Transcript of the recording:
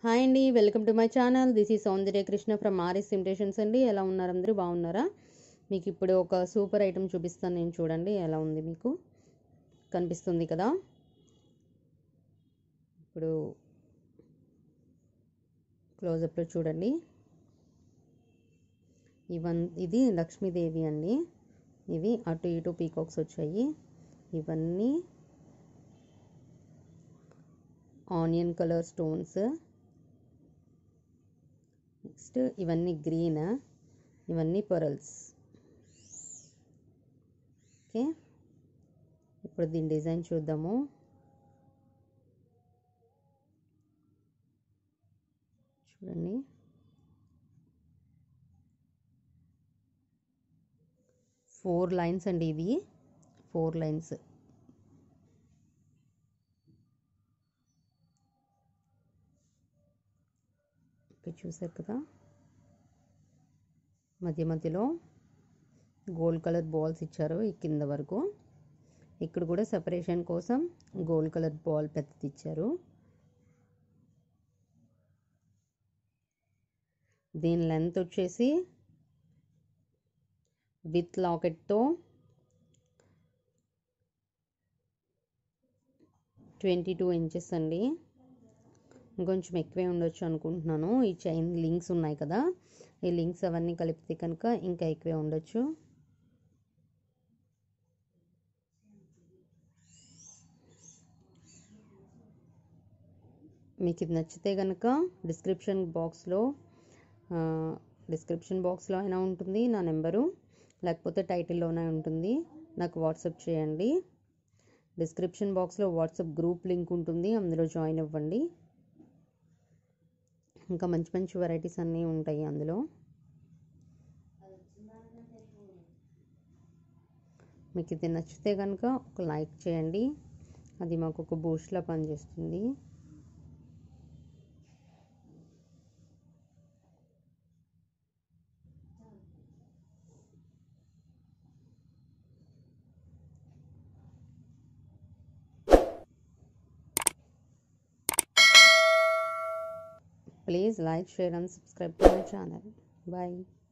Hi అండి welcome to my channel this ఈ Soundarya Krishna from RS imitations అండి ఎలా ఉన్నారు అందరూ బాగున్నారా మీకు ఇప్పుడు ఒక సూపర్ ఐటమ్ చూపిస్తాను నేను చూడండి ఎలా ఉంది మీకు కనిపిస్తుంది కదా ఇప్పుడు క్లోజప్లో చూడండి ఇవన్ ఇది లక్ష్మీదేవి అండి ఇవి అటు ఇటు పీకాక్స్ వచ్చాయి ఇవన్నీ ఆనియన్ కలర్ స్టోన్స్ నెక్స్ట్ ఇవన్నీ గ్రీన్ ఇవన్నీ పరల్స్ ఓకే ఇప్పుడు దీని డిజైన్ చూద్దాము చూడండి ఫోర్ లైన్స్ అండి ఇది ఫోర్ లైన్స్ ఓకే చూసారు కదా మధ్య మధ్యలో గోల్డ్ కలర్ బాల్స్ ఇచ్చారు ఈ కింద వరకు ఇక్కడ కూడా సెపరేషన్ కోసం గోల్డ్ కలర్ బాల్ పెద్దది ఇచ్చారు దీని లెంత్ వచ్చేసి విత్ లాకెట్తో ట్వంటీ టూ ఇంచెస్ అండి ఇంకొంచెం ఎక్కువే ఉండొచ్చు అనుకుంటున్నాను ఈ చైన్ లింక్స్ ఉన్నాయి కదా ఈ లింక్స్ అవన్నీ కలిపితే కనుక ఇంకా ఎక్కువే ఉండొచ్చు మీకు ఇది నచ్చితే కనుక డిస్క్రిప్షన్ బాక్స్లో డిస్క్రిప్షన్ బాక్స్లో అయినా ఉంటుంది నా నెంబరు లేకపోతే టైటిల్లోనే ఉంటుంది నాకు వాట్సాప్ చేయండి డిస్క్రిప్షన్ బాక్స్లో వాట్సాప్ గ్రూప్ లింక్ ఉంటుంది అందులో జాయిన్ అవ్వండి ఇంకా మంచి మంచి వెరైటీస్ అన్నీ ఉంటాయి అందులో మీకు ఇది నచ్చితే కనుక ఒక లైక్ చేయండి అది మాకు ఒక బూస్ట్లా పనిచేస్తుంది Please like, share and subscribe to my channel. Bye.